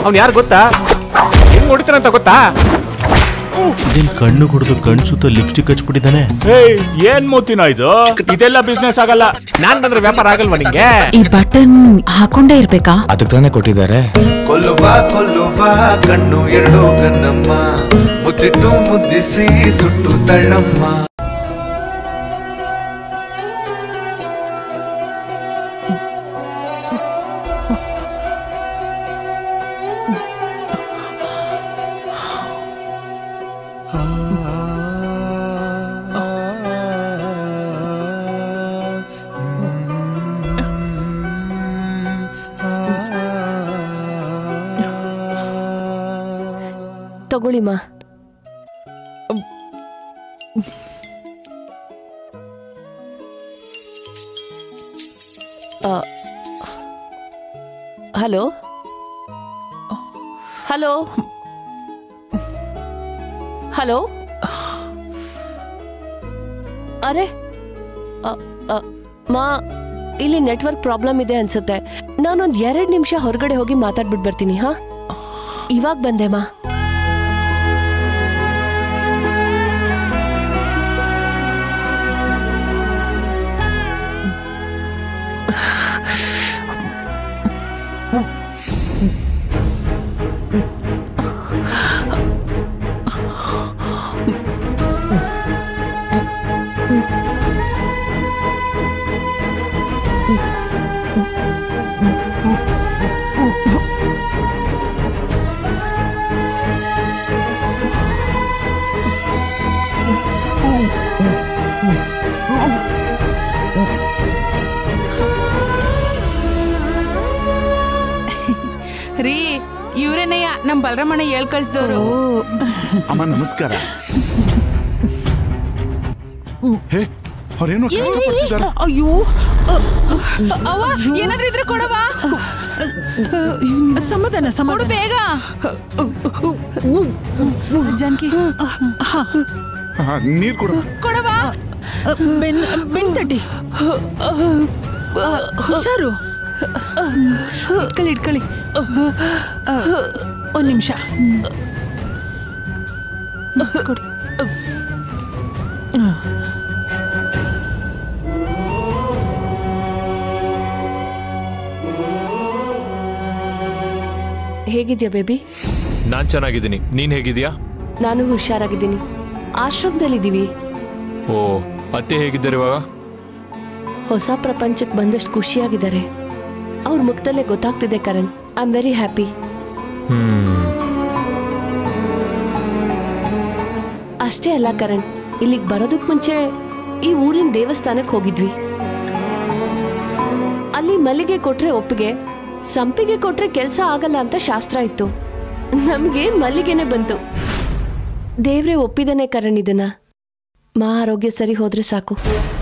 ಅವ್ನು ಯಾರು ಗೊತ್ತಾ ಹೆಂಗ್ ಹೊಡಿತಾನಂತ ಗೊತ್ತಾ ಇದೇನ್ ಕಣ್ಣು ಕುಡಿದು ಕಣ್ ಸುತ್ತ ಲಿಪ್ಸ್ಟಿಕ್ ಹಚ್ಬಿಟ್ಟಿದ್ದಾನೆ ಏಯ್ ಏನ್ ಮೂತಿನ ಇದು ಇದೆಲ್ಲ ಬಿಸ್ನೆಸ್ ಆಗಲ್ಲ ನಾನ್ ಬಂದ್ರೆ ವ್ಯಾಪಾರ ಆಗಲ್ವಾ ನಿಂಗೆ ಈ ಬಟನ್ ಹಾಕೊಂಡೇ ಇರ್ಬೇಕಾ ಅದಕ್ಕೆ ತಾನೇ ಕೊಟ್ಟಿದ್ದಾರೆ ಕೊಲ್ಲುವ ಕೊಲ್ಲುವ ಕಣ್ಣು ಎರಡು ಕಣ್ಣಮ್ಮ ಮುತ್ತಿಟ್ಟು ಮುದ್ದಿಸಿ ಸುಟ್ಟು ತಳ್ಳಮ್ಮ ತಗೊಳ್ಳಿಮ್ಮ ಆ, ಹಲೋ ಹಲೋ ಹಲೋ ಅರೆ ಅ, ಅ, ಮಾ ಇಲ್ಲಿ ನೆಟ್ವರ್ಕ್ ಪ್ರಾಬ್ಲಮ್ ಇದೆ ಅನ್ಸುತ್ತೆ ನಾನೊಂದ್ ಎರಡು ನಿಮಿಷ ಹೊರಗಡೆ ಹೋಗಿ ಮಾತಾಡ್ಬಿಟ್ಟು ಬರ್ತೀನಿ ಹಾ ಇವಾಗ ಬಂದೆ ಮಾ ರೀ ಇವ್ರೇನಯ್ಯ ನಮ್ ಬಲರಾಮಣ್ಣ ಹೇಳ್ ಕಳ್ಸಿದವ್ರು ಅಮ್ಮ ನಮಸ್ಕಾರ ಹೇ ಅವ್ರೇನೋ ಕಷ್ಟಪಡ್ತಿದ್ದಾರೆ ಅಯ್ಯೋ ಅವ ಏನಾದ್ರೂ ಇದ್ರೆ ಕೊಡವ ಸಮಾಧಾನ ಸಮಾಧಾನ ಬೇಗ ಜಾನಕಿ ಹಾ, ನೀರ್ ಕೊಡು ಕೊಡವ ಬೆನ್ ಬೆನ್ ತಟ್ಟಿ ಹುಷಾರು ಇಟ್ಕೊಳ್ಳಿ ಇಟ್ಕೊಳ್ಳಿ ಒಂದ್ ನಿಮಿಷ ಕೊಡಿ ಹೇಗಿದ್ಯಾ ಬೇಬಿ ನಾನ್ ಚೆನ್ನಾಗಿದ್ದೀನಿ ನೀನ್ ಹೇಗಿದ್ಯಾ ನಾನು ಹುಷಾರಾಗಿದ್ದೀನಿ ಆಶ್ರಮದಲ್ಲಿದ್ದೀವಿ ಓ ಅತ್ತೆ ಹೇಗಿದ್ದಾರೆ ಇವಾಗ ಹೊಸ ಪ್ರಪಂಚಕ್ಕೆ ಬಂದಷ್ಟು ಖುಷಿಯಾಗಿದ್ದಾರೆ ಅವ್ರ ಮುಖದಲ್ಲೇ ಗೊತ್ತಾಗ್ತಿದೆ Karan I am very happy hmm ಅಷ್ಟೇ ಅಲ್ಲ ಕರಣ್ ಇಲ್ಲಿಗೆ ಬರೋದಕ್ ಮುಂಚೆ ಈ ಊರಿನ ದೇವಸ್ಥಾನಕ್ಕೆ ಹೋಗಿದ್ವಿ ಅಲ್ಲಿ ಮಲ್ಲಿಗೆ ಕೊಟ್ರೆ ಒಪ್ಪಿಗೆ ಸಂಪಿಗೆ ಕೊಟ್ರೆ ಕೆಲಸ ಆಗಲ್ಲ ಅಂತ ಶಾಸ್ತ್ರ ಇತ್ತು ನಮಗೆ ಮಲ್ಲಿಗೆನೆ ಬಂತು ದೇವ್ರೆ ಒಪ್ಪಿದನೆ ಕರಣ್ ಇದನ್ನ ಮಾ ಆರೋಗ್ಯ ಸರಿ ಹೋದ್ರೆ ಸಾಕು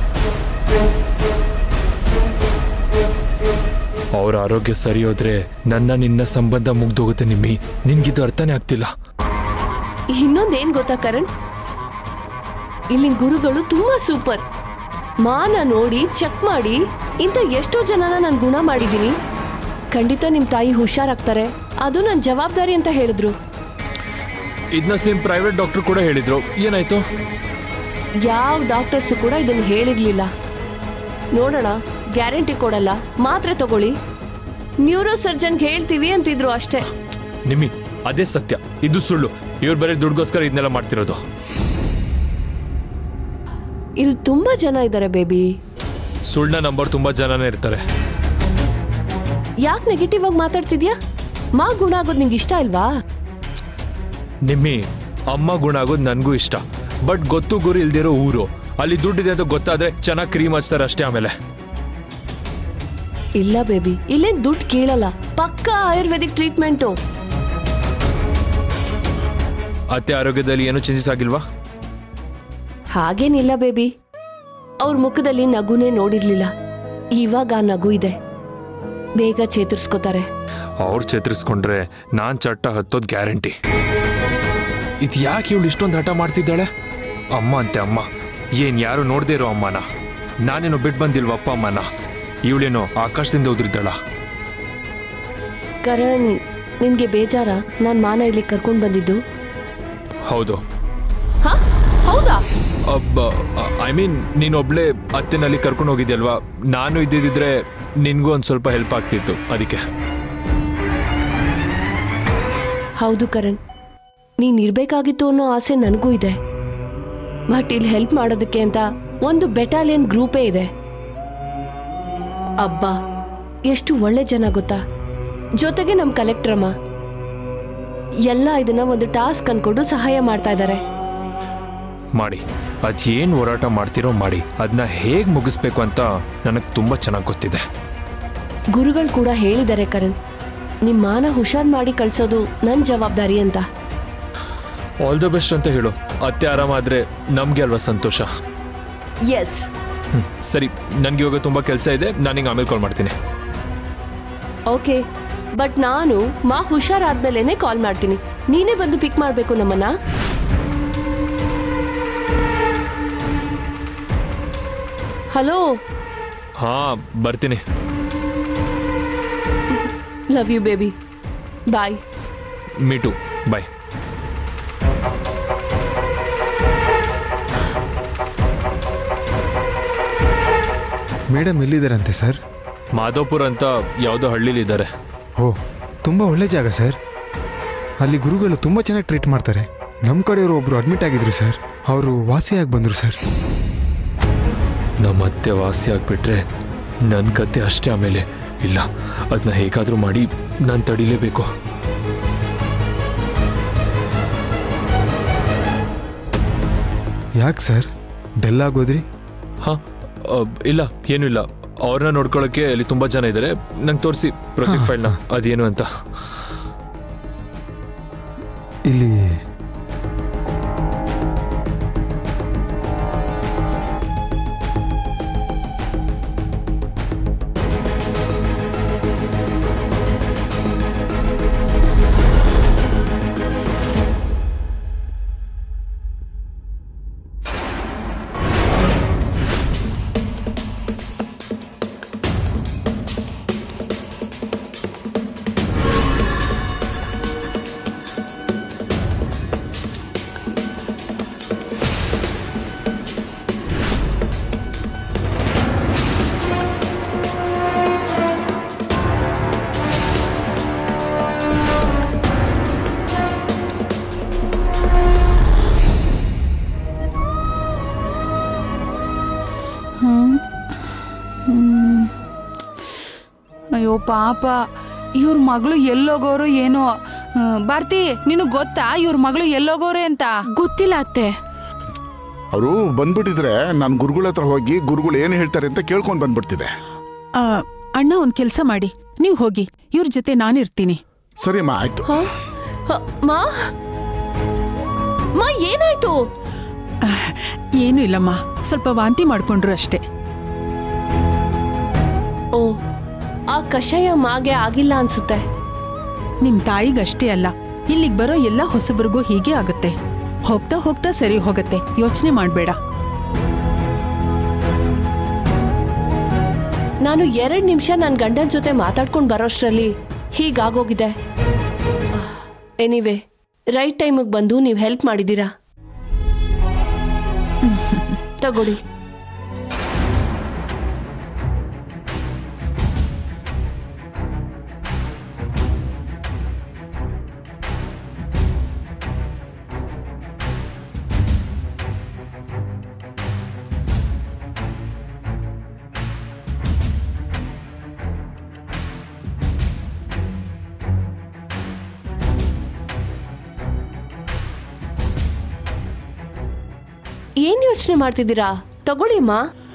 ಅವ್ರ ಆರೋಗ್ಯ ಸರಿ ಹೋದ್ರೆ ನನ್ನ ನಿನ್ನ ಸಂಬಂಧ ಮುಗ್ದೋಗುತ್ತೆ ನಿಮ್ಮಿ ನಿನ್ಗಿದು ಅರ್ಥನೇ ಆಗ್ತಿಲ್ಲ ಇನ್ನೊಂದೇನ್ ಗೊತ್ತಾ ಕರಣ್ ಇಲ್ಲಿನ ಗುರುಗಳು ತುಂಬಾ ಸೂಪರ್ ಮಾನ ನೋಡಿ ಚೆಕ್ ಮಾಡಿ ಇಂಥ ಎಷ್ಟೋ ಜನನ ನಾನು ಗುಣ ಮಾಡಿದ್ದೀನಿ ಖಂಡಿತ ನಿಮ್ ತಾಯಿ ಹುಷಾರಾಗ್ತಾರೆ ಅದು ನನ್ನ ಜವಾಬ್ದಾರಿ ಅಂತ ಹೇಳಿದ್ರು ಇದನ್ನ ಸೇಮ್ ಪ್ರೈವೇಟ್ ಡಾಕ್ಟರ್ ಕೂಡ ಹೇಳಿದ್ರು ಏನಾಯ್ತು ಯಾವ ಡಾಕ್ಟರ್ಸು ಕೂಡ ಇದನ್ನ ಹೇಳಿರ್ಲಿಲ್ಲ ನೋಡೋಣ ಗ್ಯಾರಂಟಿ ಕೊಡಲ್ಲ ಮಾತ್ರೆ ತಗೊಳ್ಳಿ ನ್ಯೂರೋ ಸರ್ಜನ್ಗೆ ಹೇಳ್ತೀವಿ ಅಂತಿದ್ರು ಅಷ್ಟೇ ನಿಮ್ಮಿ ಅದೇ ಸತ್ಯ ಇದು ಸುಳ್ಳು ಇವ್ರು ಬರೀ ದುಡ್ಗೋಸ್ಕರ ಇದನ್ನೆಲ್ಲ ಮಾಡ್ತಿರೋದು ಇಲ್ಲಿ ತುಂಬಾ ಜನ ಇದ್ದಾರೆ ಬೇಬಿ ಸುಳ್ಳ ನಂಬರ್ ತುಂಬಾ ಜನನೇ ಇರ್ತಾರೆ ಯಾಕೆ ನೆಗೆಟಿವ್ ಆಗಿ ಮಾತಾಡ್ತಿದ್ಯಾ ಮಾ ಗುಣ ಆಗೋದು ನಿಂಗೆ ಇಷ್ಟ ಇಲ್ವಾ ನಿಮ್ಮಿ ಅಮ್ಮ ಗುಣ ಆಗೋದು ನನಗೂ ಇಷ್ಟ ಬಟ್ ಗೊತ್ತು ಗುರು ಇಲ್ದಿರೋ ಊರು ಅಲ್ಲಿ ದುಡ್ಡಿದೆ ಅಂತ ಗೊತ್ತಾದ್ರೆ ಚೆನ್ನಾಗಿ ಕ್ರೀಮ್ ಹಚ್ತಾರೆ ಅಷ್ಟೇ ಆಮೇಲೆ ಇಲ್ಲ ಬೇಬಿ ಇಲ್ಲೇನ್ ದುಡ್ಡು ಕೇಳಲ್ಲ ಪಕ್ಕ ಆಯುರ್ವೇದಿಕ್ ಟ್ರೀಟ್ಮೆಂಟು ಅತ್ತೆ ಆರೋಗ್ಯದಲ್ಲಿ ಏನೂ ಚೇಂಜಸ್ ಆಗಿಲ್ವಾ ಹಾಗೇನಿಲ್ಲ ಬೇಬಿ ಅವ್ರ ಮುಖದಲ್ಲಿ ನಗುನೇ ನೋಡಿರ್ಲಿಲ್ಲ ಇವಾಗ ಆ ನಗು ಇದೆ ಬೇಗ ಚೇತರಿಸ್ಕೋತಾರೆ ಅವ್ರು ಚೇತರಿಸ್ಕೊಂಡ್ರೆ ನಾನ್ ಚಟ್ಟ ಹತ್ತೋದ್ ಗ್ಯಾರಂಟಿ ಇದು ಯಾಕೆ ಇವಳು ಇಷ್ಟೊಂದು ಹಠ ಮಾಡ್ತಿದ್ದಾಳೆ ಅಮ್ಮ ಅಂತೆ ಅಮ್ಮ ಏನ್ ಯಾರು ನೋಡ್ದೇ ಇರೋ ಅಮ್ಮನ ನಾನೇನೋ ಬಿಟ್ಟು ಬಂದಿಲ್ವ ಅಪ್ಪ ಅಮ್ಮನ ಇವಳೇನೋ ಆಕಾಶದಿಂದ ಉದುರಿದ್ದಾಳ ಕರಣ್ ನಿನ್ಗೆ ಬೇಜಾರ ನಾನ್ ಮಾನ ಇಲ್ಲಿ ಕರ್ಕೊಂಡ್ ಬಂದಿದ್ದು ಹೌದು ಹಾ ಹೌದಾ ಐ ಮೀನ್ ನೀನೊಬ್ಳೆ ಅತ್ತೆನಲ್ಲಿ ಕರ್ಕೊಂಡು ಹೋಗಿದ್ಯಲ್ವಾ ನಾನು ಇದ್ದಿದ್ರೆ ನಿನ್ಗೂ ಒಂದು ಸ್ವಲ್ಪ ಹೆಲ್ಪ್ ಆಗ್ತಿತ್ತು ಅದಕ್ಕೆ ಹೌದು ಕರಣ್ ನೀನ್ ಇರ್ಬೇಕಾಗಿತ್ತು ಅನ್ನೋ ಆಸೆ ನನಗೂ ಇದೆ ಬಟ್ ಇಲ್ಲಿ ಹೆಲ್ಪ್ ಮಾಡೋದಕ್ಕೆ ಅಂತ ಒಂದು ಬೆಟಾಲಿಯನ್ ಗ್ರೂಪೇ ಇದೆ ಅಬ್ಬಾ ಎಷ್ಟು ಒಳ್ಳೆ ಜನ ಗೊತ್ತಾ ಜೊತೆಗೆ ನಮ್ ಕಲೆಕ್ಟ್ರಮ್ಮ ಎಲ್ಲ ಇದನ್ನ ಒಂದು ಟಾಸ್ಕ್ ಅನ್ಕೊಂಡು ಸಹಾಯ ಮಾಡ್ತಾ ಇದ್ದಾರೆ ಮಾಡಿ ಅದೇನು ಹೋರಾಟ ಮಾಡ್ತಿರೋ ಮಾಡಿ ಅದನ್ನ ಹೇಗೆ ಮುಗಿಸ್ಬೇಕು ಅಂತ ನನಗೆ ತುಂಬ ಚೆನ್ನಾಗಿ ಗೊತ್ತಿದೆ ಗುರುಗಳು ಕೂಡ ಹೇಳಿದ್ದಾರೆ ಕರಣ್ ನಿಮ್ ಮಾನ ಹುಷಾರ್ ಮಾಡಿ ಕಳ್ಸೋದು ನನ್ ಜವಾಬ್ದಾರಿ ಅಂತ ಆಲ್ ದ ಬೆಸ್ಟ್ ಅಂತ ಹೇಳು ಅತ್ತೆ ಆರಾಮಾದ್ರೆ ನಮಗೆ ಅಲ್ವಾ ಸಂತೋಷ ಎಸ್ ಹ್ಮ್, ಸರಿ ನನಗೆ ಇವಾಗ ತುಂಬ ಕೆಲಸ ಇದೆ ನಾನು ನಿಂಗೆ ಆಮೇಲೆ ಕಾಲ್ ಮಾಡ್ತೀನಿ ಓಕೆ ಬಟ್ ನಾನು ಮಾ ಹುಷಾರಾದ್ಮೇಲೆನೆ ಕಾಲ್ ಮಾಡ್ತೀನಿ ನೀನೇ ಬಂದು ಪಿಕ್ ಮಾಡ್ಬೇಕು ನಮ್ಮನ್ನ ಹಲೋ ಹಾಂ ಬರ್ತೀನಿ ಲವ್ ಯು ಬೇಬಿ ಬಾಯ್ ಮೀಟು ಬಾಯ್ ಮೇಡಮ್ ಎಲ್ಲಿದ್ದಾರಂತೆ ಸರ್ ಮಾಧವಪುರ ಅಂತ ಯಾವುದೋ ಹಳ್ಳಿಲಿದ್ದಾರೆ ಓ ತುಂಬ ಒಳ್ಳೆ ಜಾಗ ಸರ್ ಅಲ್ಲಿ ಗುರುಗಳು ತುಂಬ ಚೆನ್ನಾಗಿ ಟ್ರೀಟ್ ಮಾಡ್ತಾರೆ ನಮ್ಮ ಕಡೆಯವರು ಒಬ್ಬರು ಅಡ್ಮಿಟ್ ಆಗಿದ್ರು ಸರ್ ಅವರು ವಾಸಿಯಾಗಿ ಬಂದರು ಸರ್ ನಮ್ಮ ಅತ್ತೆ ವಾಸಿ ಆಗಿಬಿಟ್ರೆ ನನ್ನ ಕತೆ ಅಷ್ಟೇ ಆಮೇಲೆ ಇಲ್ಲ ಅದನ್ನ ಹೇಗಾದರೂ ಮಾಡಿ ನಾನು ತಡಿಲೇಬೇಕು ಯಾಕೆ ಸರ್ ಡೆಲ್ ಆಗೋದ್ರಿ ಹಾಂ ಇಲ್ಲ ಏನೂ ಇಲ್ಲ ಅವ್ರನ್ನ ನೋಡ್ಕೊಳ್ಳೋಕ್ಕೆ ಅಲ್ಲಿ ತುಂಬ ಜನ ಇದ್ದಾರೆ ನಂಗೆ ತೋರಿಸಿ ಪ್ರಾಜೆಕ್ಟ್ ಫೈಲ್ನ ಅದೇನು ಅಂತ ಇಲ್ಲಿ ಅಯ್ಯೋ ಪಾಪ ಇವ್ರ ಮಗಳು ಎಲ್ಲೋಗೋರು ಏನೋ ಆ, ಭಾರತಿ ನಿನಗ್ ಗೊತ್ತಾ ಇವ್ರ ಮಗಳು ಎಲ್ಲೋಗೋರೆ ಅಂತ ಗೊತ್ತಿಲ್ಲ ಅತ್ತೆ ಅವರು ಬಂದ್ಬಿಟ್ಟಿದ್ರೆ ನಾನು ಗುರುಗಳ ಹತ್ರ ಹೋಗಿ ಗುರುಗಳು ಏನು ಹೇಳ್ತಾರೆ ಅಂತ ಕೇಳ್ಕೊಂಡು ಬಂದ್ಬಿಡ್ತಿದೆ ಆ, ಅಣ್ಣ ಒಂದ್ ಕೆಲ್ಸ ಮಾಡಿ ನೀವು ಹೋಗಿ ಇವ್ರ ಜೊತೆ ನಾನಿರ್ತೀನಿ ಸರಿ ಅಮ್ಮ ಆಯ್ತು ಹ? ಹ, ಮಾ ಮಾ ಏನಾಯ್ತು ಏನೂ ಇಲ್ಲಮ್ಮ ಸ್ವಲ್ಪ ವಾಂತಿ ಮಾಡ್ಕೊಂಡ್ರು ಅಷ್ಟೇ ಓ ಆ ಕಷಾಯ ಮಾಗೆ ಆಗಿಲ್ಲ ಅನ್ಸುತ್ತೆ ನಿಮ್ ತಾಯಿಗಷ್ಟೇ ಅಲ್ಲ ಇಲ್ಲಿಗ್ ಬರೋ ಎಲ್ಲ ಹೊಸಬ್ರಿಗೂ ಹೀಗೆ ಆಗುತ್ತೆ ಹೋಗ್ತಾ ಹೋಗ್ತಾ ಸರಿ ಹೋಗತ್ತೆ ಯೋಚನೆ ಮಾಡ್ಬೇಡ ನಾನು ಎರಡ್ ನಿಮಿಷ ನನ್ನ ಗಂಡನ ಜೊತೆ ಮಾತಾಡ್ಕೊಂಡು ಬರೋಷ್ರಲ್ಲಿ ಹೀಗಾಗೋಗಿದೆ ಎನಿವೆ ರೈಟ್ ಟೈಮಿಗೆ ಬಂದು ನೀವು ಹೆಲ್ಪ್ ಮಾಡಿದ್ದೀರಾ ತಗೊಳ್ಳಿ ಏನ್ ಯೋಚನೆ ಮಾಡ್ತಿದ್ದೀರಾ ತಗೊಳ್ಳಿ ಅಮ್ಮ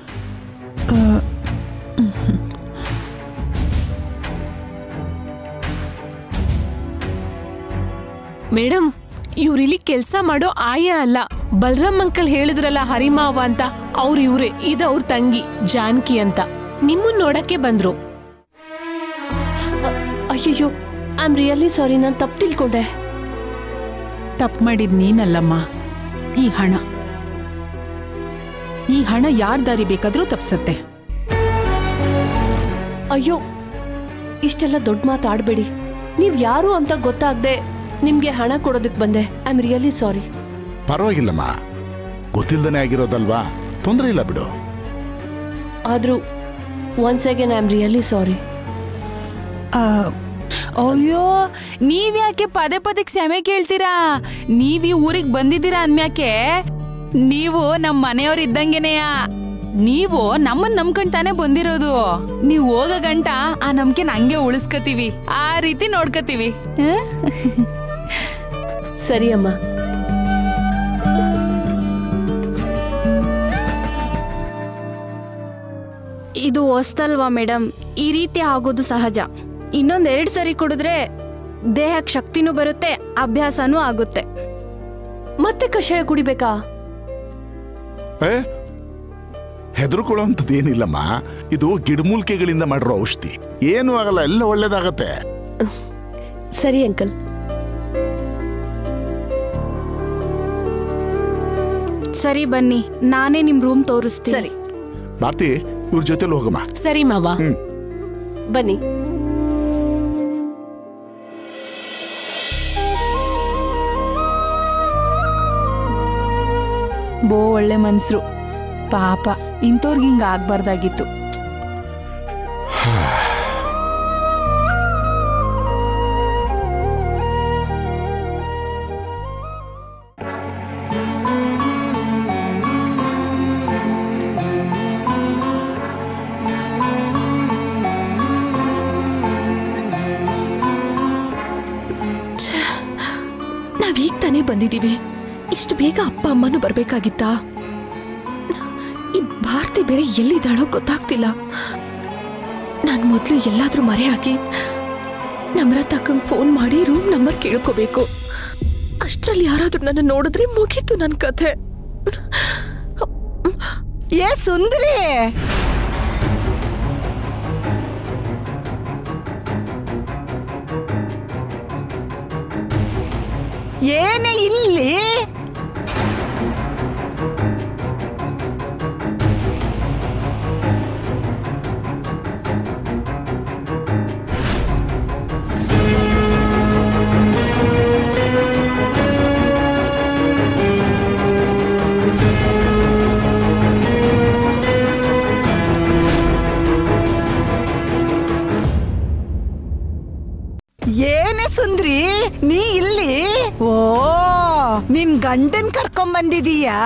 ಮೇಡಮ್ ಇವ್ರಿಲ್ಲಿ ಕೆಲ್ಸ ಮಾಡೋ ಆಯ ಅಲ್ಲ ಬಲರಾಮ್ ಅಂಕಲ್ ಹೇಳಿದ್ರಲ್ಲ ಹರಿಮಾವ ಅಂತ ಅವ್ರ ಇವ್ರೆ ಇದ ಅವ್ರ ತಂಗಿ ಜಾನ್ಕಿ ಅಂತ ನಿಮ್ಮನ್ ನೋಡಕ್ಕೆ ಬಂದ್ರು ಅಯ್ಯಯ್ಯೋ ಐ ಆಮ್ ರಿಯಲಿ ಸಾರಿ ನಾನು ತಪ್ಪು ತಿಳ್ಕೊಂಡೆ ತಪ್ಪು ಮಾಡಿದ್ ನೀನಲ್ಲಮ್ಮ ಈ ಹಣ ಈ ಹಣ ಯಾರ್ ದಾರಿ ಬೇಕಾದ್ರೂ ತಪ್ಸತ್ತೆ ಅಯ್ಯೋ ಇಷ್ಟೆಲ್ಲ ದೊಡ್ಡ ಮಾತಾಡಬೇಡಿ ನೀವ್ ಯಾರು ಅಂತ ಗೊತ್ತಾಗ್ದೆ ನಿಮ್ಗೆ ಹಣ ಕೊಡೋದಕ್ ಬಂದೆ ಐ ಆಮ್ ರಿಯಲಿ ಸಾರಿ ಪರವಾಗಿಲ್ಲಮ್ಮ ಗೊತ್ತಿಲ್ದನೆ ಆಗಿರೋದಲ್ವಾ ತೊಂದರೆ ಇಲ್ಲ ಬಿಡು ಆದ್ರೂ once again I am really sorry ಆ, ಅಯ್ಯೋ ನೀವ್ಯಾಕೆ ಪದೇ ಪದೇ ಕ್ಷಮೆ ಕೇಳ್ತೀರಾ ನೀವ್ ಈ ಊರಿಗೆ ಬಂದಿದ್ದೀರಾ ಅಂದ್ಮ್ಯಾಕೆ ನೀವು ನಮ್ಮ ಮನೆಯವ್ರು ಇದ್ದಂಗೆನೆಯ ನೀವು ನಮ್ಮನ್ ನಂಬ್ಕೊಂಡ್ ತಾನೇ ಬಂದಿರೋದು ನೀವು ಹೋಗೋ ಗಂಟ ಆ ನಂಬಿಕೆ ಹಂಗೆ ಉಳಿಸ್ಕತೀವಿ ಆ ರೀತಿ ನೋಡ್ಕತೀವಿ ಹ? ಸರಿ ಅಮ್ಮ ಇದು ಹೊಸ್ತಲ್ವಾ ಮೇಡಮ್ ಈ ರೀತಿ ಆಗೋದು ಸಹಜ ಇನ್ನೊಂದ್ ಎರಡ್ ಸರಿ ಕುಡಿದ್ರೆ ದೇಹಕ್ಕೆ ಶಕ್ತಿನೂ ಬರುತ್ತೆ ಅಭ್ಯಾಸನೂ ಆಗುತ್ತೆ ಮತ್ತೆ ಕಷಾಯ ಕುಡಿಬೇಕಾ ಏ ಹೆದರ್ಕೊಳ್ಳೋಂಥದ್ದು ಏನಿಲ್ಲಮ್ಮ ಇದು ಗಿಡಮೂಲಿಕೆಗಳಿಂದ ಮಾಡಿರೋ ಔಷಧಿ ಏನು ಆಗಲ್ಲ ಎಲ್ಲ ಒಳ್ಳೇದಾಗತ್ತೆ ಸರಿ ಅಂಕಲ್ ಸರಿ ಬನ್ನಿ ನಾನೇ ನಿಮ್ ರೂಮ್ ತೋರಿಸ್ತೀನಿ ಸರಿ ಭಾರತಿ ಇವ್ರ ಜೊತೆಲಿ ಹೋಗಮ್ಮ ಸರಿ ಮಾವ ಬನ್ನಿ ಬೋ ಒಳ್ಳೆ ಮನ್ಸ್ರು ಪಾಪ ಇಂಥವ್ರಿಗೆ ಹಿಂಗ ಆಗ್ಬಾರ್ದಾಗಿತ್ತು ನಾವೀಗ ತಾನೇ ಬಂದಿದ್ದೀವಿ ಇಷ್ಟು ಬೇಗ ಅಪ್ಪ ಅಮ್ಮನೂ ಬರ್ಬೇಕಾಗಿತ್ತಾ ಈ ಭಾರತಿ ಬೇರೆ ಎಲ್ಲಿದ್ದಾಳೋ ಗೊತ್ತಾಗ್ತಿಲ್ಲ ನಾನು ಮೊದಲು ಎಲ್ಲಾದ್ರೂ ಮರೆ ಹಾಕಿ ನಮ್ರತಕ್ಕಂಗೆ ಫೋನ್ ಮಾಡಿ ರೂಮ್ ನಂಬರ್ ಕೇಳ್ಕೋಬೇಕು ಅಷ್ಟರಲ್ಲಿ ಯಾರಾದ್ರೂ ನನ್ನ ನೋಡಿದ್ರೆ ಮುಗೀತು ನನ್ನ ಕಥೆ ಏ ಸುಂದರಿ ಏನೇ ಇಲ್ಲಿ ಏನೇ ಸುಂದ್ರಿ ನೀ ಇಲ್ಲಿ ಓ ನಿನ್ ಗಂಡನ್ ಕರ್ಕೊಂಡ್ ಬಂದಿದೀಯಾ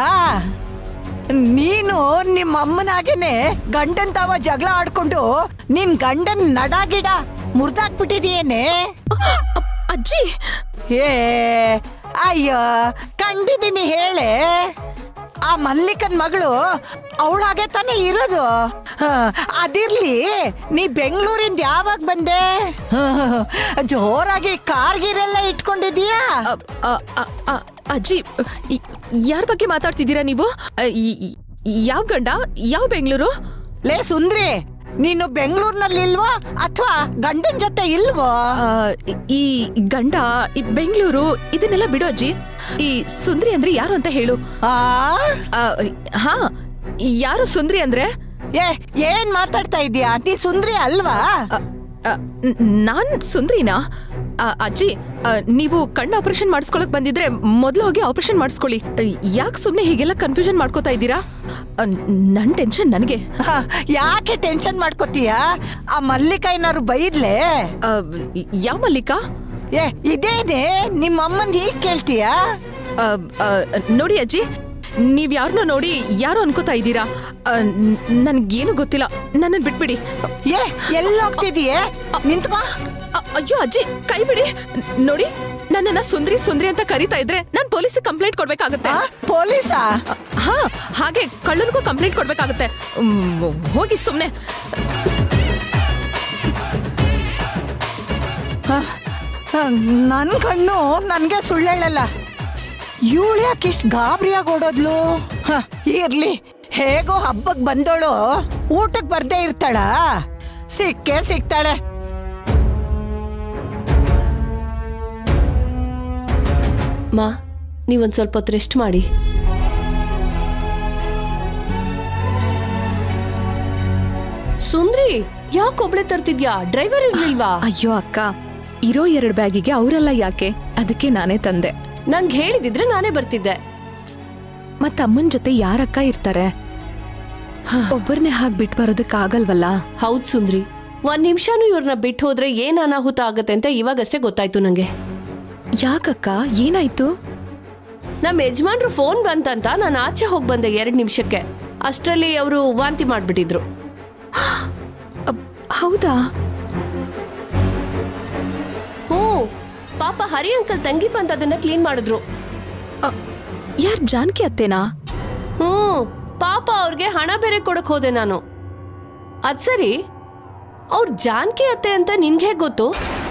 ನೀನು ನಿಮ್ಮ ಅಮ್ಮನಾಗೇನೆ ಗಂಡನ್ ತಾವ ಜಗಳ ಆಡ್ಕೊಂಡು ನಿನ್ ಗಂಡನ್ ನಡಾಗಿಡ ಮುರ್ದಾಕ್ಬಿಟ್ಟಿದೀಯೇನೆ ಅಜ್ಜಿ ಏ ಅಯ್ಯೋ ಕಂಡಿದ್ದೀನಿ ಹೇಳೆ ಆ ಮಲ್ಲಿಕನ್ ಮಗಳು ಅವಳಾಗೆ ತಾನೇ ಇರೋದು ಹ, ಅದಿರ್ಲಿ ನೀ ಬೆಂಗಳೂರಿಂದ ಯಾವಾಗ ಬಂದೆ ಹ, ಜೋರಾಗಿ ಕಾರ್ಗಿರೆಲ್ಲ ಇಟ್ಕೊಂಡಿದೀಯಾ ಅಜ್ಜಿ ಯಾರ ಬಗ್ಗೆ ಮಾತಾಡ್ತಿದ್ದೀರಾ ನೀವು ಅ, ಈ- ಈ- ಯಾವ ಗಂಡ ಯಾವ ಬೆಂಗಳೂರು ಲೇ ಸುಂದ್ರಿ ನೀನು ಬೆಂಗಳೂರಿನಲ್ಲಿ ಇಲ್ವಾ ಅಥವಾ ಗಂಡನ್ ಜೊತೆ ಇಲ್ವೋ ಈ ಗಂಡ ಈ ಬೆಂಗಳೂರು ಇದನ್ನೆಲ್ಲ ಬಿಡು ಅಜ್ಜಿ ಈ ಸುಂದ್ರಿ ಅಂದ್ರೆ ಯಾರು ಅಂತ ಹೇಳು ಆ, ಹಾ ಯಾರು ಸುಂದ್ರಿ ಅಂದ್ರೆ ಏ ಏನ್ ಮಾತಾಡ್ತಾ ಇದೀಯಾ ನೀ ಸುಂದ್ರಿ ಅಲ್ವಾ ನಾನ್ ಸುಂದ್ರಿನಾ ಆ, ಅಜ್ಜಿ ಆ, ನೀವು ಕಣ್ಣು ಆಪರೇಷನ್ ಮಾಡಿಸ್ಕೊಳಕ್ ಬಂದಿದ್ರೆ ಮೊದಲು ಹೋಗಿ ಆಪರೇಷನ್ ಮಾಡಿಸ್ಕೊಳ್ಳಿ ಯಾಕೆ ಸುಮ್ಮನೆ ಹೀಗೆಲ್ಲ ಕನ್ಫ್ಯೂಷನ್ ಮಾಡ್ಕೋತಾ ಇದ್ದೀರಾ ಆ, ನನ್ ಟೆನ್ಷನ್ ನನಗೆ ಹ, ಯಾಕೆ ಟೆನ್ಷನ್ ಮಾಡ್ಕೋತೀಯ ಆ ಮಲ್ಲಿಕ ಏನಾರು ಬೈದ್ಲೆ ಯಾವ ಮಲ್ಲಿಕಾ ಏ ಇದೇನೆ ನಿಮ್ಮ ಅಮ್ಮನ್ ಹೀಗ್ ಕೇಳ್ತೀಯಾ ಆ, ಆ, ನೋಡಿ ಅಜ್ಜಿ ನೀವ್ ಯಾರನ್ನೋ ನೋಡಿ ಯಾರು ಅನ್ಕೋತಾ ಇದ್ದೀರಾ ಆ, ನ್- ನನ್ಗೇನು ಗೊತ್ತಿಲ್ಲ ನನ್ನನ್ ಬಿಟ್ಬಿಡಿ ಏ ಎಲ್ಲಿ ಹೋಗ್ತಿದೀಯೇ ನಿಂತ್ಕೋ ಅಯ್ಯೋ ಅಜ್ಜಿ ಕೈ ಬಿಡಿ ನೋಡಿ ನನ್ನನ್ನ ಸುಂದ್ರಿ ಸುಂದ್ರಿ ಅಂತ ಕರಿತಾ ಇದ್ರೆ ನಾನ್ ಪೊಲೀಸಿಗೆ ಕಂಪ್ಲೇಂಟ್ ಕೊಡ್ಬೇಕಾಗುತ್ತೆ ಪೊಲೀಸಾ ಹಾ ಹಾಗೆ ಕಳ್ಳನಿಗೂ ಕಂಪ್ಲೇಂಟ್ ಕೊಡ್ಬೇಕಾಗುತ್ತೆ ಮ್, ಹೋಗಿ ಸುಮ್ನೆ ನನ್ ಕಣ್ಣು ನನ್ಗೆ ಸುಳ್ಳು ಹೇಳಲ್ಲ ಇವಳು ಯಾಕೆ ಇಷ್ಟು ಗಾಬರಿಯಾಗಿ ಓಡೋದ್ಲು ಹ, ಇರ್ಲಿ ಹೇಗೋ ಹಬ್ಬಕ್ ಬಂದೋಳು ಊಟಕ್ ಬರ್ದೇ ಇರ್ತಾಳ ಸಿಕ್ಕೇ ಸಿಗ್ತಾಳೆ ಮಾ ನೀವೊಂದ್ ಸ್ವಲ್ಪ ಹೊತ್ತು ರೆಸ್ಟ್ ಮಾಡಿ ಸುಂದ್ರಿ ಯಾಕೆ ಒಬ್ಳೆ ತರ್ತಿದ್ಯಾ ಡ್ರೈವರ್ ಇರ್ಲಿಲ್ವಾ ಅಯ್ಯೋ ಅಕ್ಕ ಇರೋ ಎರಡು ಬ್ಯಾಗಿಗೆ ಅವರೆಲ್ಲ ಯಾಕೆ ಅದಕ್ಕೆ ನಾನೇ ತಂದೆ ನಂಗೆ ಹೇಳಿದಿದ್ರೆ ನಾನೇ ಬರ್ತಿದ್ದೆ ಮತ್ತ ಅಮ್ಮನ್ ಜೊತೆ ಯಾರಕ್ಕ ಇರ್ತಾರೆ ಒಬ್ಬರನ್ನೇ ಹಾಗೆ ಬಿಟ್ಟು ಬರೋದಕ್ಕಾಗಲ್ವಲ್ಲ ಹೌದ್ ಸುಂದ್ರಿ ಒಂದ್ ನಿಮಿಷನೂ ಇವ್ರನ್ನ ಬಿಟ್ಟು ಹೋದ್ರೆ ಏನ್ ಅನಾಹುತ ಆಗತ್ತೆ ಅಂತ ಇವಾಗಷ್ಟೇ ಗೊತ್ತಾಯ್ತು ನಂಗೆ ಯಾಕಕ್ಕ ಏನಾಯ್ತು ನಮ್ಮ ಯಜಮಾನ್ರು ಫೋನ್ ಬಂತಂತ ನಾನು ಆಚೆ ಹೋಗಿ ಬಂದೆ ಎರಡ್ ನಿಮಿಷಕ್ಕೆ ಅಷ್ಟರಲ್ಲಿ ಅವರು ವಾಂತಿ ಮಾಡ್ಬಿಟ್ಟಿದ್ರು ಹೌದಾ ಹ್ಞೂ ಪಾಪ ಹರಿ ಅಂಕಲ್ ತಂಗಿ ಬಂತ ಅದನ್ನ ಕ್ಲೀನ್ ಮಾಡಿದ್ರು ಯಾರ್ ಜಾನ್ಕಿ ಅತ್ತೇನಾ ಹ್ಞೂ ಪಾಪ ಅವ್ರಿಗೆ ಹಣ ಬೇರೆ ಕೊಡಕ್ ಹೋದೆ ನಾನು ಅದ್ ಸರಿ ಅವ್ರ ಜಾನ್ಕಿ ಅತ್ತೆ ಅಂತ ನಿನ್ಗೆ ಹೇಗ್ ಗೊತ್ತು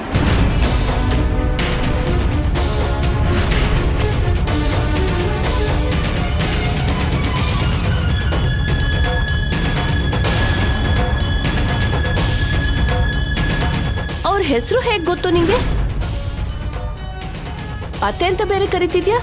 ಅವ್ರ ಹೆಸರು ಹೇಗ್ ಗೊತ್ತು ನಿಂಗೆ ಅತ್ತೆ ಅಂತ ಬೇರೆ ಕರಿತಿದ್ಯಾ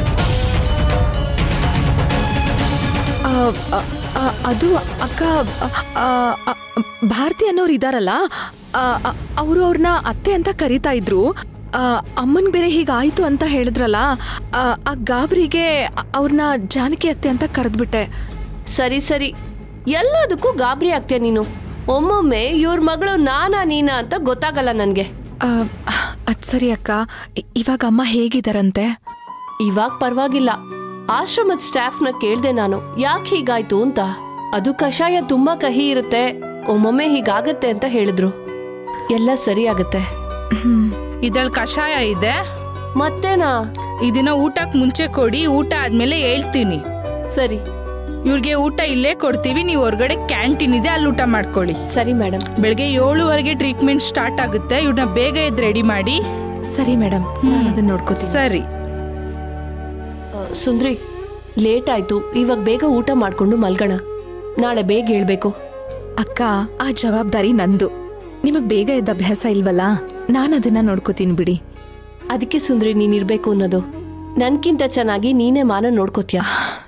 ಆ, ಆ, ಆ, ಅದು ಅಕ್ಕ ಆ, ಆ, ಭಾರತಿ ಅನ್ನೋರು ಇದಾರಲ್ಲ ಅವರು ಅವ್ರನ್ನ ಅತ್ತೆ ಅಂತ ಕರಿತಾ ಇದ್ರು ಅಮ್ಮನ್ ಬೇರೆ ಹೀಗಾಯ್ತು ಅಂತ ಹೇಳಿದ್ರಲ್ಲ ಆ, ಆ ಗಾಬರಿಗೆ ಅವ್ರನ್ನ ಜಾನಕಿ ಅತ್ತೆ ಅಂತ ಕರೆದ್ಬಿಟ್ಟೆ ಸರಿ ಸರಿ ಎಲ್ಲದಕ್ಕೂ ಗಾಬರಿ ಆಗ್ತೀಯ ನೀನು ಒಮ್ಮೊಮ್ಮೆ ಇವ್ರ ಮಗಳು ನಾನಾ ನೀನಾ ಅಂತ ಗೊತ್ತಾಗಲ್ಲ ನನ್ಗೆ ಅದ್ ಸರಿ ಅಕ್ಕ ಇ- ಇವಾಗ ಅಮ್ಮ ಹೇಗಿದಾರಂತೆ ಇವಾಗ ಪರವಾಗಿಲ್ಲ ಆಶ್ರಮದ ಸ್ಟಾಫ್ನ ಕೇಳ್ದೆ ನಾನು ಯಾಕೆ ಹೀಗಾಯ್ತು ಅಂತ ಅದು ಕಷಾಯ ತುಂಬಾ ಕಹಿ ಇರುತ್ತೆ ಒಮ್ಮೊಮ್ಮೆ ಹೀಗಾಗತ್ತೆ ಅಂತ ಹೇಳಿದ್ರು ಎಲ್ಲ ಸರಿ ಆಗತ್ತೆ ಇದ್ರಲ್ಲಿ ಕಷಾಯ ಇದೆ ಮತ್ತೇನಾ ಇದನ್ನ ಊಟಕ್ ಮುಂಚೆ ಕೊಡಿ ಊಟ ಆದ್ಮೇಲೆ ಹೇಳ್ತೀನಿ ಸರಿ ಇವ್ರಿಗೆ ಊಟ ಇಲ್ಲೇ ಕೊಡ್ತೀವಿ ನೀವು ಹೊರಗಡೆ ಕ್ಯಾಂಟೀನ್ ಇದೆ ಅಲ್ಲಿ ಊಟ ಮಾಡ್ಕೊಳ್ಳಿ ಸರಿ ಮೇಡಮ್ ಬೆಳಗ್ಗೆ ಏಳುವರೆಗೆ ಟ್ರೀಟ್ಮೆಂಟ್ ಸ್ಟಾರ್ಟ್ ಆಗುತ್ತೆ ಇವ್ರನ್ನ ಬೇಗ ಎದ್ದು ರೆಡಿ ಮಾಡಿ ಸರಿ ಮೇಡಮ್ ನಾನು ಅದನ್ನ ನೋಡ್ಕೋತೀನಿ ಸರಿ ಆ, ಸುಂದ್ರಿ ಲೇಟ್ ಆಯ್ತು ಇವಾಗ ಬೇಗ ಊಟ ಮಾಡ್ಕೊಂಡು ಮಲ್ಗೋಣ ನಾಳೆ ಬೇಗ ಹೇಳ್ಬೇಕು ಅಕ್ಕ ಆ ಜವಾಬ್ದಾರಿ ನಂದು ನಿಮಗ್ ಬೇಗ ಎದ್ದ ಅಭ್ಯಾಸ ಇಲ್ವಲ್ಲ ನಾನು ಅದನ್ನ ನೋಡ್ಕೋತೀನಿ ಬಿಡಿ ಅದಕ್ಕೆ ಸುಂದ್ರಿ ನೀನ್ ಇರ್ಬೇಕು ಅನ್ನೋದು ನನ್ಕಿಂತ ಚೆನ್ನಾಗಿ ನೀನೇ ಮಾನ ನೋಡ್ಕೋತ್ಯಾ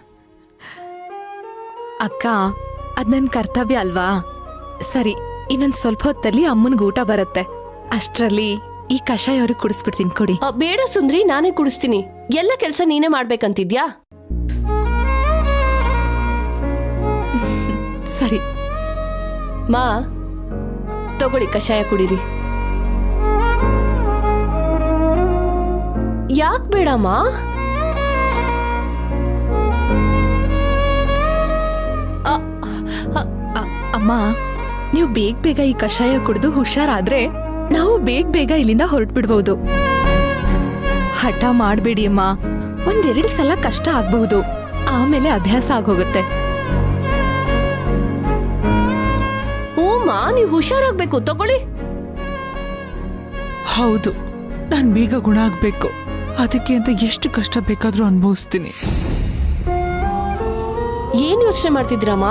ಅಕ್ಕ ಅದ್ ನನ್ ಕರ್ತವ್ಯ ಅಲ್ವಾ ಸರಿ ಇನ್ನೊಂದ್ ಸ್ವಲ್ಪ ಹೊತ್ತಲ್ಲಿ ಅಮ್ಮನ್ಗೆ ಊಟ ಬರುತ್ತೆ ಅಷ್ಟ್ರಲ್ಲಿ ಈ ಕಷಾಯ ಅವ್ರಿಗೆ ಕುಡಿಸ್ಬಿಡ್ತೀನಿ ಕೊಡಿ ಆ, ಬೇಡ ಸುಂದ್ರಿ ನಾನೇ ಕುಡಿಸ್ತೀನಿ ಎಲ್ಲ ಕೆಲಸ ನೀನೇ ಮಾಡ್ಬೇಕಂತಿದ್ಯಾ ಸರಿ ಮಾ ತಗೊಳ್ಳಿ ಕಷಾಯ ಕುಡೀರಿ ಯಾಕ್ ಬೇಡಮ್ಮ ಅ- ಅಮ್ಮ ನೀವು ಬೇಗ ಬೇಗ ಈ ಕಷಾಯ ಕುಡಿದು ಹುಷಾರಾದ್ರೆ ನಾವು ಬೇಗ ಬೇಗ ಇಲ್ಲಿಂದ ಹೊರಟ್ಬಿಡ್ಬಹುದು ಹಠ ಮಾಡ್ಬೇಡಿ ಅಮ್ಮ ಒಂದೆರಡು ಸಲ ಕಷ್ಟ ಆಗ್ಬಹುದು ಆಮೇಲೆ ಅಭ್ಯಾಸ ಆಗೋಗುತ್ತೆ ಹ್ಞೂಮ್ಮ ನೀವು ಹುಷಾರಾಗ್ಬೇಕು ತಗೊಳ್ಳಿ ಹೌದು ನಾನು ಬೇಗ ಗುಣ ಆಗ್ಬೇಕು ಅದಕ್ಕೆ ಅಂತ ಎಷ್ಟು ಕಷ್ಟ ಬೇಕಾದ್ರೂ ಅನುಭವಿಸ್ತೀನಿ ಏನ್ ಯೋಚನೆ ಮಾಡ್ತಿದ್ರಮ್ಮ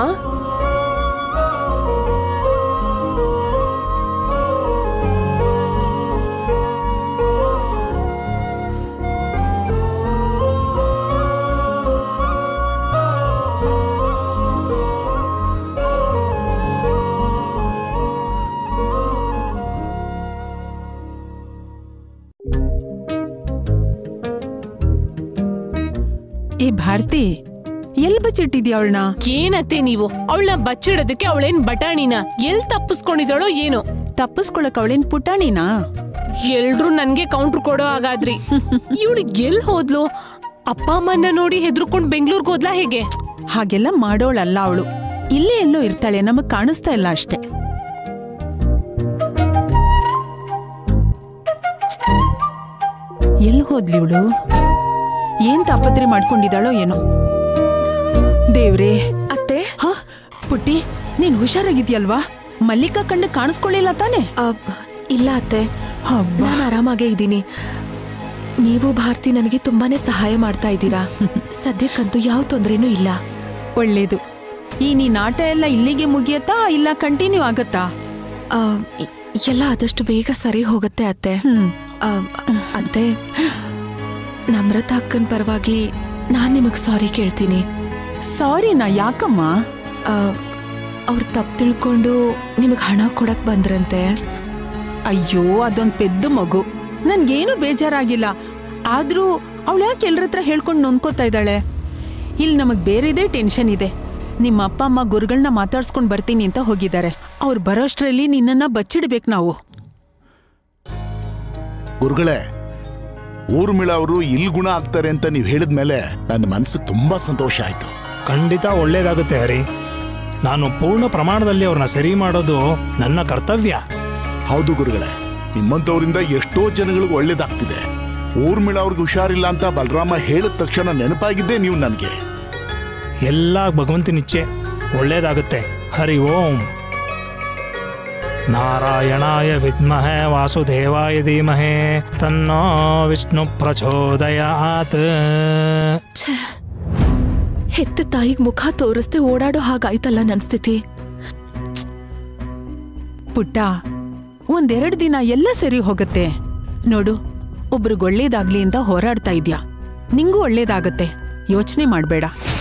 ಏ ಭಾರತಿ ಎಲ್ ಬಚ್ಚಿಟ್ಟಿದ್ಯಾ ಅವಳನ್ನ ಏನತ್ತೆ ನೀವು ಅವಳನ್ನ ಬಚ್ಚಿಡೋದಕ್ಕೆ ಅವಳೇನ್ ಬಟಾಣಿನ ಎಲ್ ತಪ್ಪಿಸ್ಕೊಂಡಿದ್ದಾಳೋ ಏನೋ ತಪ್ಪಿಸ್ಕೊಳಕ್ ಅವಳೇನ್ ಪುಟಾಣಿನಾ ಎಲ್ರು ನನ್ಗೆ ಕೌಂಟ್ರ್ ಕೊಡೋ ಹಾಗಾದ್ರಿ ಇವಳು ಎಲ್ ಹೋದ್ಲು ಅಪ್ಪ ಅಮ್ಮನ್ನ ನೋಡಿ ಹೆದರ್ಕೊಂಡ್ ಬೆಂಗ್ಳೂರ್ಗ್ ಹೋದ್ಲಾ ಹೇಗೆ ಹಾಗೆಲ್ಲ ಮಾಡೋಳಲ್ಲ ಅವಳು ಇಲ್ಲೇ ಎಲ್ಲೋ ಇರ್ತಾಳೆ ನಮಗ್ ಕಾಣಿಸ್ತಾ ಇಲ್ಲ ಅಷ್ಟೇ ಎಲ್ಲಿ ಹೋದ್ಲಿ ಇವಳು ಏನ್ ತಾಪತ್ರೆ ಮಾಡ್ಕೊಂಡಿದ್ದಾಳೋ ಏನೋ ದೇವ್ರೇ ಅತ್ತೆ ಹ ಪುಟ್ಟಿ ನೀನ್ ಹುಷಾರಾಗಿದ್ಯಲ್ವಾ ಮಲ್ಲಿಕಾ ಕಣ್ಣು ಕಾಣಿಸ್ಕೊಳ್ಳಿಲ್ಲ ತಾನೆ ಇಲ್ಲ ಅತ್ತೆ ನಾನು ಆರಾಮಾಗೇ ಇದ್ದೀನಿ ನೀವು ಭಾರತಿ ನನಗೆ ತುಂಬಾನೇ ಸಹಾಯ ಮಾಡ್ತಾ ಇದ್ದೀರಾ ಸದ್ಯಕ್ಕಂತೂ ಯಾವ ತೊಂದ್ರೆನೂ ಇಲ್ಲ ಒಳ್ಳೇದು ಈ ನೀನ್ ಆಟ ಎಲ್ಲ ಇಲ್ಲಿಗೆ ಮುಗಿಯತ್ತಾ ಇಲ್ಲ ಕಂಟಿನ್ಯೂ ಆಗತ್ತಾ ಆ, ಇ- ಎಲ್ಲ ಆದಷ್ಟು ಬೇಗ ಸರಿ ಹೋಗುತ್ತೆ ಅತ್ತೆ ಆ, ಅತ್ತೆ ನಮ್ರತಾ ಅಕ್ಕನ ಪರವಾಗಿ ನಾನ್ ನಿಮಗ್ ಸಾರಿ ಕೇಳ್ತೀನಿ ಸಾರಿನಾ ಯಾಕಮ್ಮ ಅವ್ರು ತಪ್ಪು ತಿಳ್ಕೊಂಡು ನಿಮಗ್ ಹಣ ಕೊಡಕ್ ಬಂದ್ರಂತೆ ಅಯ್ಯೋ ಅದೊಂದ್ ಪೆದ್ದು ಮಗು ನನ್ಗೇನು ಬೇಜಾರಾಗಿಲ್ಲ ಆದ್ರೂ ಅವಳು ಯಾಕೆ ಎಲ್ರ ಹತ್ರ ಹೇಳ್ಕೊಂಡು ನೊಂದ್ಕೋತಾ ಇದ್ದಾಳೆ ಇಲ್ಲಿ ನಮಗ್ ಬೇರೆದೇ ಟೆನ್ಷನ್ ಇದೆ ನಿಮ್ಮ ಅಪ್ಪ ಅಮ್ಮ ಗುರುಗಳನ್ನ ಮಾತಾಡ್ಸ್ಕೊಂಡ್ ಬರ್ತೀನಿ ಅಂತ ಹೋಗಿದ್ದಾರೆ ಅವ್ರು ಬರೋಷ್ಟ್ರಲ್ಲಿ ನಿನ್ನನ್ನ ಬಚ್ಚಿಡ್ಬೇಕು ನಾವು ಗುರುಗಳೇ ಊರ್ಮಿಳ ಅವರು ಇಲ್ಲಿ ಗುಣ ಆಗ್ತಾರೆ ಅಂತ ನೀವು ಹೇಳಿದ್ಮೇಲೆ ನನ್ನ ಮನಸ್ಸು ತುಂಬಾ ಸಂತೋಷ ಆಯ್ತು ಖಂಡಿತ ಒಳ್ಳೇದಾಗುತ್ತೆ ಹರಿ ನಾನು ಪೂರ್ಣ ಪ್ರಮಾಣದಲ್ಲಿ ಅವ್ರನ್ನ ಸರಿ ಮಾಡೋದು ನನ್ನ ಕರ್ತವ್ಯ ಹೌದು ಗುರುಗಳೇ ನಿಮ್ಮಂತವರಿಂದ ಎಷ್ಟೋ ಜನಗಳಿಗೆ ಒಳ್ಳೇದಾಗ್ತಿದೆ ಊರ್ಮಿಳ ಅವ್ರಿಗೆ ಹುಷಾರಿಲ್ಲ ಅಂತ ಬಲರಾಮ ಹೇಳಿದ ತಕ್ಷಣ ನೆನಪಾಗಿದ್ದೇ ನೀವು ನನಗೆ ಎಲ್ಲ ಭಗವಂತನಿಚ್ಛೆ ಒಳ್ಳೇದಾಗುತ್ತೆ ಹರಿ ಓಂ ನಾರಾಯಣಾಯ ವಿದ್ಮಹೆ ವಾಸುದೇವಾಯ ಧೀಮಹೆ ತನ್ನೋ ವಿಷ್ಣು ಪ್ರಚೋದಯಾತ್ ಹೆತ್ತ ತಾಯಿಗ್ ಮುಖ ತೋರಿಸ್ದೆ ಓಡಾಡೋ ಹಾಗಾಯ್ತಲ್ಲ ನನ್ ಸ್ಥಿತಿ ಪುಟ್ಟ ಒಂದೆರಡು ದಿನ ಎಲ್ಲ ಸರಿ ಹೋಗತ್ತೆ ನೋಡು ಒಬ್ರಿಗೆ ಒಳ್ಳೇದಾಗ್ಲಿ ಅಂತ ಹೋರಾಡ್ತಾ ಇದ್ಯಾ ನಿಂಗೂ ಒಳ್ಳೇದಾಗತ್ತೆ ಯೋಚನೆ ಮಾಡ್ಬೇಡ